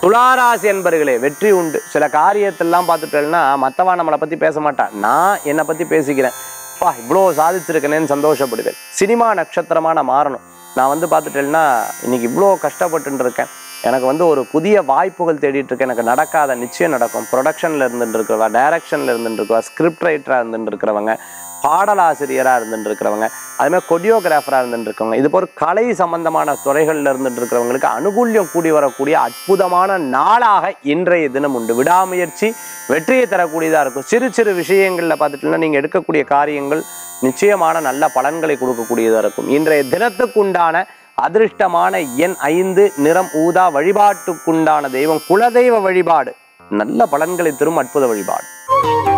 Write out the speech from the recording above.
துளாராசி என்பர்களே வெற்றி உண்டு சில காரியத்தெல்லாம் பார்த்துட்டேன்னா மற்றவா நம்மளை பற்றி பேச மாட்டான் நான் என்னை பற்றி பேசிக்கிறேன் பா இவ்வளோ சாதிச்சிருக்கேனேன்னு சந்தோஷப்படுவேன் சினிமா நட்சத்திரமாக நான் மாறணும் நான் வந்து பார்த்துட்டேன்னா இன்னைக்கு இவ்வளோ கஷ்டப்பட்டு இருக்கேன் எனக்கு வந்து ஒரு புதிய வாய்ப்புகள் தேடிட்டு இருக்கேன் எனக்கு நடக்காத நிச்சயம் நடக்கும் ப்ரொடக்ஷனில் இருந்துட்டு இருக்கிறவா டைரக்ஷனில் இருந்துட்டு இருக்கவா ஸ்கிரிப்ட் ரைட்டராக இருந்துட்டு இருக்கிறவங்க பாடலாசிரியராக இருந்துட்டு இருக்கிறவங்க அதுமாதிரி கொடியோகிராஃபராக இருந்துட்டு இருக்கவங்க இது போல் கலை சம்பந்தமான துறைகளில் இருந்துட்டு இருக்கிறவங்களுக்கு அனுகூல்யம் கூடி வரக்கூடிய அற்புதமான நாளாக இன்றைய தினம் உண்டு விடாமுயற்சி வெற்றியை தரக்கூடியதாக இருக்கும் சிறு சிறு விஷயங்களில் பார்த்துட்டீங்கன்னா நீங்கள் எடுக்கக்கூடிய காரியங்கள் நிச்சயமான நல்ல பலன்களை கொடுக்கக்கூடியதாக இருக்கும் இன்றைய தினத்துக்குண்டான அதிர்ஷ்டமான எண் ஐந்து நிறம் ஊதா வழிபாட்டுக்குண்டான தெய்வம் குலதெய்வ வழிபாடு நல்ல பலன்களை தரும் அற்புத வழிபாடு